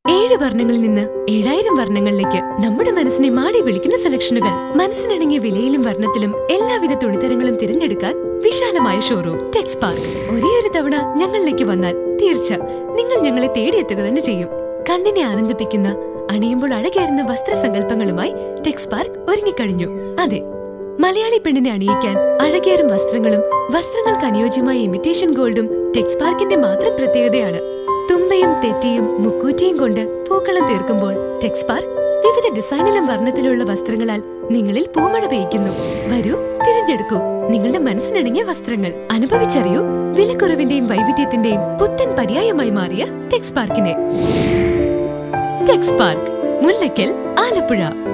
ഏഴ് വർണ്ണങ്ങളിൽ നിന്ന് ഏഴായിരം വർണ്ണങ്ങളിലേക്ക് നമ്മുടെ മനസ്സിനെ മാടി വിളിക്കുന്ന സെലക്ഷനുകൾ മനസ്സിനിണങ്ങിയ വിലയിലും വർണ്ണത്തിലും എല്ലാവിധ തുണിത്തരങ്ങളും തിരഞ്ഞെടുക്കാൻ വിശാലമായ ഷോറൂം ടെക്സ് പാർക്ക് ഒരേ ഒരു തവണ ഞങ്ങളിലേക്ക് വന്നാൽ തീർച്ച നിങ്ങൾ ഞങ്ങളെ തേടിയെത്തുക തന്നെ ചെയ്യും കണ്ണിനെ ആനന്ദിപ്പിക്കുന്ന അണിയുമ്പോൾ അഴകേറുന്ന വസ്ത്രസങ്കല്പങ്ങളുമായി ടെക്സ് പാർക്ക് ഒരുങ്ങിക്കഴിഞ്ഞു അതെ മലയാളി പെണ്ണിനെ അണിയിക്കാൻ അഴകേറും വസ്ത്രങ്ങളും വസ്ത്രങ്ങൾക്ക് അനുയോജ്യമായ ഇമിറ്റേഷൻ ഗോൾഡും ടെക്സ് പാർക്കിന്റെ മാത്രം പ്രത്യേകതയാണ് തുമ്പയും തെറ്റിയും മുക്കൂറ്റിയും കൊണ്ട് പൂക്കളം തീർക്കുമ്പോൾ ടെക്സ് പാർക്ക് വിവിധ ഡിസൈനിലും വർണ്ണത്തിലുള്ള വസ്ത്രങ്ങളാൽ നിങ്ങളിൽ പൂമഴ പെയ്യ്ക്കുന്നു വരൂ തിരഞ്ഞെടുക്കൂ നിങ്ങളുടെ മനസ്സിനിണങ്ങിയ വസ്ത്രങ്ങൾ അനുഭവിച്ചറിയൂ വിലക്കുറവിന്റെയും വൈവിധ്യത്തിന്റെയും പുത്തൻ പര്യായമായി മാറിയ ടെക്സ് പാർക്കിനെ ടെക്സ് പാർക്ക് മുല്ലയ്ക്കൽ ആലപ്പുഴ